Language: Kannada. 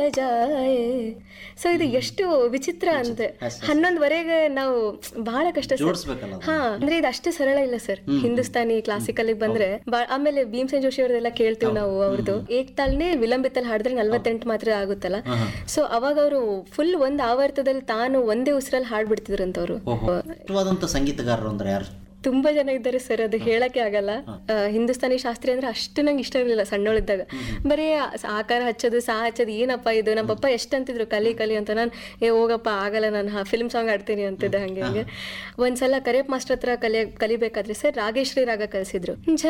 ಜಾಯೆ ಸೊ ಇದು ಎಷ್ಟು ವಿಚಿತ್ರ ಅಂದ್ರೆ ಹನ್ನೊಂದುವರೆಗೆ ನಾವು ಬಹಳ ಕಷ್ಟ ಸರ್ ಜೋಡಿಸ್ಬೇಕಲ್ಲ ಅದು. ಹಾ ಅಂದ್ರೆ ಇದು ಅಷ್ಟು ಸರಳ ಇಲ್ಲ ಸರ್ ಹಿಂದೂಸ್ತಾನಿ ಕ್ಲಾಸಿಕಲ್ ಬಂದ್ರೆ ಬಾ- ಆಮೇಲೆ ಭೀಮಸೇನ್ ಜೋಶಿ ಅವ್ರದೆಲ್ಲ ಕೇಳ್ತೀವಿ ನಾವು ಅವ್ರದ್ದು ಏಕ್ತಾಲ್ನೇ ವಿಲಂಬಿತಲ್ ಹಾಡಿದ್ರೆ ನಲ್ವತ್ತೆಂಟು ಮಾತ್ರ ಆಗುತ್ತಲ್ಲ ಸೊ ಅವಾಗ ಅವರು ಫುಲ್ ಒಂದ್ ಆವರ್ತದಲ್ಲಿ ತಾನು ಒಂದೇ ಉಸಿರಲ್ಲಿ ಹಾಡ್ಬಿಡ್ತಿದ್ರಂತವ್ರು ಓಹೋ ಇಷ್ಟವಾದಂಥ ಸಂಗೀತಗಾರರು ಅಂದ್ರೆ ಯಾರು ತುಂಬಾ ಜನ ಇದ್ದಾರೆ ಸರ್ ಅದು ಹೇಳಕ್ಕೆ ಆಗಲ್ಲ ಆ, ಹಿಂದೂಸ್ತಾನಿ ಶಾಸ್ತ್ರೀಯ ಅಂದ್ರೆ ಅಷ್ಟು ನಂಗೆ ಇಷ್ಟ ಇರಲಿಲ್ಲ ಸಣ್ಣವಳಿದ್ದಾಗ ಬರೀ ಆ- ಆಕಾರ ಹಚ್ಚೋದು ಸಾ ಹಚ್ಚೋದು ಏನಪ್ಪ ಇದು ನಮ್ಮ ಪಪ್ಪ ಎಷ್ಟು ಅಂತಿದ್ರು ಕಲಿ ಕಲಿ ಅಂತ ನಾನು ಏ ಹೋಗಪ್ಪ ಆಗಲ್ಲ ನಾನು ಫಿಲ್ಮ್ ಸಾಂಗ್ ಆಡ್ತೀನಿ ಅಂತಿದ್ದೆ ಹಂಗೆ ಹಂಗೆ ಒಂದ್ಸಲ ಕರಿಯಪ್ಪ ಮಾಸ್ಟರ್ ಹತ್ರ ಕಲಿಯ ಕಲಿಬೇಕಾದ್ರೆ ಸರ್ ರಾಗೇಶ್ವರಿ ರಾಗ ಕಲಿಸಿದ್ರು